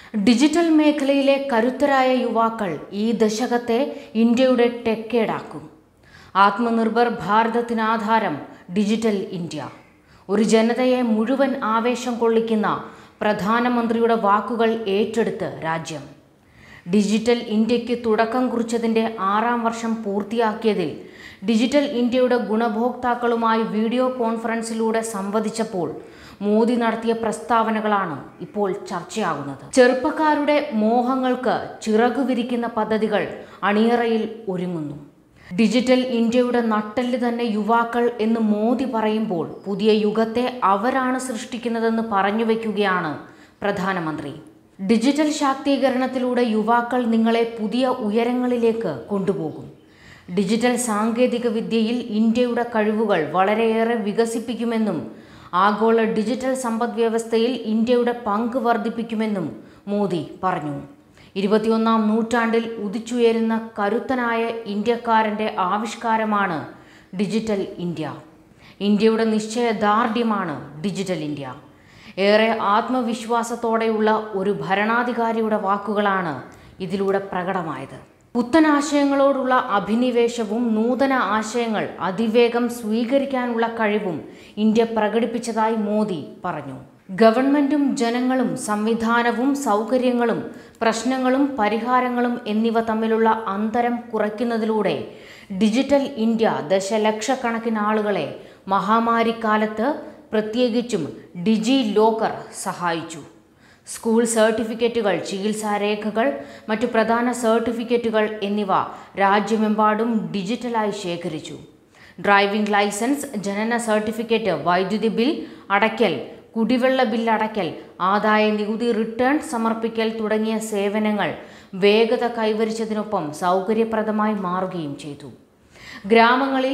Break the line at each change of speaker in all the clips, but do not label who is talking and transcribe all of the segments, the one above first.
digital മേഖലയിലെ കരുത്തരായ യുവാക്കൾ ഈ ദശകത്തെ ഇന്ത്യയുടെ ടെക്കേടാക്കും ആത്മനിർഭർ ഭാരതത്തിനാധാരം ഡിജിറ്റൽ ഇന്ത്യ ഒരു ജനതയെ മുഴുവൻ ആവേശം കൊള്ളിക്കുന്ന പ്രധാനമന്ത്രിയുടെ വാക്കുകൾ ഏറ്റെടുത്ത് രാജ്യം ഡിജിറ്റൽ ഇന്ത്യക്ക് തുടക്കം കുറിച്ചതിൻ്റെ ആറാം വർഷം പൂർത്തിയാക്കിയതിൽ ഡിജിറ്റൽ ഇന്ത്യയുടെ ഗുണഭോക്താക്കളുമായി വീഡിയോ കോൺഫറൻസിലൂടെ സംവദിച്ചപ്പോൾ മോദി നടത്തിയ പ്രസ്താവനകളാണ് ഇപ്പോൾ ചർച്ചയാകുന്നത് ചെറുപ്പക്കാരുടെ മോഹങ്ങൾക്ക് ചിറകു വിരിക്കുന്ന പദ്ധതികൾ അണിയറയിൽ ഒരുങ്ങുന്നു ഡിജിറ്റൽ ഇന്ത്യയുടെ നട്ടെല്ല് തന്നെ യുവാക്കൾ എന്ന് മോദി പറയുമ്പോൾ പുതിയ യുഗത്തെ അവരാണ് സൃഷ്ടിക്കുന്നതെന്ന് പറഞ്ഞു വയ്ക്കുകയാണ് പ്രധാനമന്ത്രി ഡിജിറ്റൽ ശാക്തീകരണത്തിലൂടെ യുവാക്കൾ നിങ്ങളെ പുതിയ ഉയരങ്ങളിലേക്ക് കൊണ്ടുപോകും ഡിജിറ്റൽ സാങ്കേതിക വിദ്യയിൽ ഇന്ത്യയുടെ കഴിവുകൾ വളരെയേറെ വികസിപ്പിക്കുമെന്നും ആഗോള ഡിജിറ്റൽ സമ്പദ്വ്യവസ്ഥയിൽ ഇന്ത്യയുടെ പങ്ക് വർദ്ധിപ്പിക്കുമെന്നും മോദി പറഞ്ഞു ഇരുപത്തിയൊന്നാം നൂറ്റാണ്ടിൽ ഉദിച്ചുയരുന്ന കരുത്തനായ ഇന്ത്യക്കാരൻ്റെ ആവിഷ്കാരമാണ് ഡിജിറ്റൽ ഇന്ത്യ ഇന്ത്യയുടെ നിശ്ചയദാർഢ്യമാണ് ഡിജിറ്റൽ ഇന്ത്യ ഏറെ ആത്മവിശ്വാസത്തോടെയുള്ള ഒരു ഭരണാധികാരിയുടെ വാക്കുകളാണ് ഇതിലൂടെ പ്രകടമായത് പുത്തൻ ആശയങ്ങളോടുള്ള അഭിനിവേശവും നൂതന ആശയങ്ങൾ അതിവേഗം സ്വീകരിക്കാനുള്ള കഴിവും ഇന്ത്യ പ്രകടിപ്പിച്ചതായി മോദി പറഞ്ഞു ഗവൺമെന്റും ജനങ്ങളും സംവിധാനവും സൗകര്യങ്ങളും പ്രശ്നങ്ങളും പരിഹാരങ്ങളും എന്നിവ തമ്മിലുള്ള അന്തരം കുറയ്ക്കുന്നതിലൂടെ ഡിജിറ്റൽ ഇന്ത്യ ദശലക്ഷക്കണക്കിന് ആളുകളെ മഹാമാരിക്കാലത്ത് പ്രത്യേകിച്ചും ഡിജി ലോക്കർ സഹായിച്ചു സ്കൂൾ സർട്ടിഫിക്കറ്റുകൾ ചികിത്സാരേഖകൾ മറ്റു പ്രധാന സർട്ടിഫിക്കറ്റുകൾ എന്നിവ രാജ്യമെമ്പാടും ഡിജിറ്റലായി ശേഖരിച്ചു ഡ്രൈവിംഗ് ലൈസൻസ് ജനന സർട്ടിഫിക്കറ്റ് വൈദ്യുതി ബിൽ അടയ്ക്കൽ കുടിവെള്ള ബിൽ അടയ്ക്കൽ ആദായ നികുതി റിട്ടേൺ സമർപ്പിക്കൽ തുടങ്ങിയ സേവനങ്ങൾ വേഗത കൈവരിച്ചതിനൊപ്പം സൗകര്യപ്രദമായി മാറുകയും ചെയ്തു ഗ്രാമങ്ങളിൽ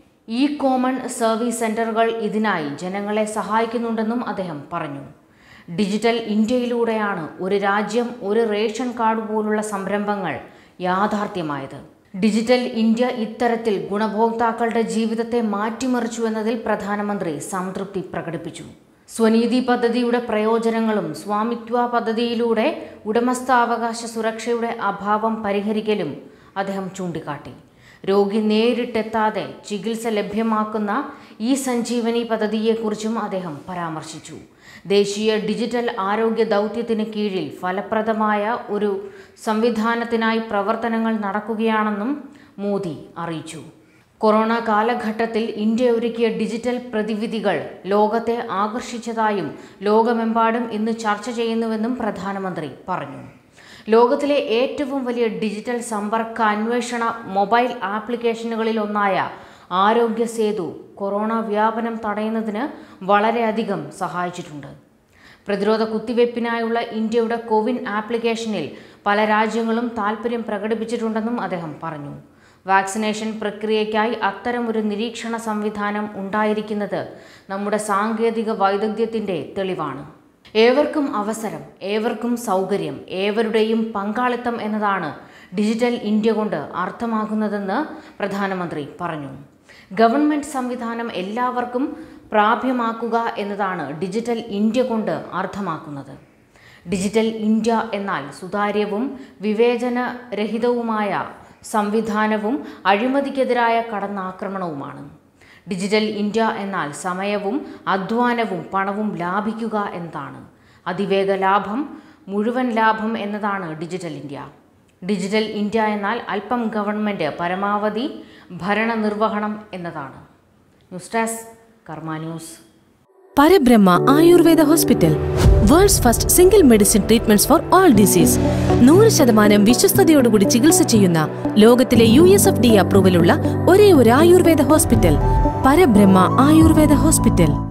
ഇ കോമൺ സർവീസ് സെന്ററുകൾ ഇതിനായി ജനങ്ങളെ സഹായിക്കുന്നുണ്ടെന്നും അദ്ദേഹം പറഞ്ഞു ഡിജിറ്റൽ ഇന്ത്യയിലൂടെയാണ് ഒരു രാജ്യം ഒരു റേഷൻ കാർഡ് പോലുള്ള സംരംഭങ്ങൾ യാഥാർത്ഥ്യമായത് ഡിജിറ്റൽ ഇന്ത്യ ഇത്തരത്തിൽ ഗുണഭോക്താക്കളുടെ ജീവിതത്തെ മാറ്റിമറിച്ചു എന്നതിൽ പ്രധാനമന്ത്രി സംതൃപ്തി പ്രകടിപ്പിച്ചു സ്വനീതി പദ്ധതിയുടെ പ്രയോജനങ്ങളും സ്വാമിത്വ പദ്ധതിയിലൂടെ ഉടമസ്ഥാവകാശ സുരക്ഷയുടെ അഭാവം പരിഹരിക്കലും അദ്ദേഹം ചൂണ്ടിക്കാട്ടി രോഗി നേരിട്ടെത്താതെ ചികിത്സ ലഭ്യമാക്കുന്ന ഈ സഞ്ജീവനി പദ്ധതിയെക്കുറിച്ചും അദ്ദേഹം പരാമർശിച്ചു ദേശീയ ഡിജിറ്റൽ ആരോഗ്യ ദൗത്യത്തിന് കീഴിൽ ഫലപ്രദമായ ഒരു സംവിധാനത്തിനായി പ്രവർത്തനങ്ങൾ നടക്കുകയാണെന്നും മോദി അറിയിച്ചു കൊറോണ കാലഘട്ടത്തിൽ ഇന്ത്യ ഒരുക്കിയ ഡിജിറ്റൽ പ്രതിവിധികൾ ലോകത്തെ ആകർഷിച്ചതായും ലോകമെമ്പാടും ഇന്ന് ചർച്ച ചെയ്യുന്നുവെന്നും പ്രധാനമന്ത്രി പറഞ്ഞു ലോകത്തിലെ ഏറ്റവും വലിയ ഡിജിറ്റൽ സമ്പർക്ക അന്വേഷണ മൊബൈൽ ആപ്ലിക്കേഷനുകളിൽ ഒന്നായ ആരോഗ്യ സേതു കൊറോണ വ്യാപനം തടയുന്നതിന് വളരെയധികം സഹായിച്ചിട്ടുണ്ട് പ്രതിരോധ കുത്തിവയ്പ്പിനായുള്ള ഇന്ത്യയുടെ കോവിൻ ആപ്ലിക്കേഷനിൽ പല രാജ്യങ്ങളും താൽപ്പര്യം പ്രകടിപ്പിച്ചിട്ടുണ്ടെന്നും അദ്ദേഹം പറഞ്ഞു വാക്സിനേഷൻ പ്രക്രിയയ്ക്കായി അത്തരമൊരു നിരീക്ഷണ സംവിധാനം ഉണ്ടായിരിക്കുന്നത് നമ്മുടെ സാങ്കേതിക വൈദഗ്ധ്യത്തിൻ്റെ തെളിവാണ് ഏവർക്കും അവസരം ഏവർക്കും സൗകര്യം ഏവരുടെയും പങ്കാളിത്തം എന്നതാണ് ഡിജിറ്റൽ ഇന്ത്യ കൊണ്ട് അർത്ഥമാക്കുന്നതെന്ന് പ്രധാനമന്ത്രി പറഞ്ഞു ഗവൺമെൻറ് സംവിധാനം എല്ലാവർക്കും പ്രാപ്യമാക്കുക എന്നതാണ് ഡിജിറ്റൽ ഇന്ത്യ കൊണ്ട് അർത്ഥമാക്കുന്നത് ഡിജിറ്റൽ ഇന്ത്യ എന്നാൽ സുതാര്യവും വിവേചനരഹിതവുമായ സംവിധാനവും അഴിമതിക്കെതിരായ കടന്നാക്രമണവുമാണ് ഡിജിറ്റൽ ഇന്ത്യ എന്നാൽ സമയവും അധ്വാനവും പണവും ലാഭിക്കുക എന്നതാണ് അതിവേഗ ലാഭം മുഴുവൻ ലാഭം എന്നതാണ് ഡിജിറ്റൽ ഇന്ത്യ ഡിജിറ്റൽ ഇന്ത്യ എന്നാൽ അല്പം ഗവൺമെൻറ് പരമാവധി ഭരണനിർവഹണം എന്നതാണ് news desk Karma news
Parabrahma Ayurveda hospital world's first single medicine treatments for all disease നൂറ് ശതമാനം വിശ്വസ്തയോടുകൂടി ചികിത്സ ചെയ്യുന്ന ലോകത്തിലെ യു എസ് എഫ് ഡി അപ്രൂവലുള്ള ഒരേ ഒരു ആയുർവേദ ഹോസ്പിറ്റൽ പരബ്രഹ്മ ആയുർവേദ ഹോസ്പിറ്റൽ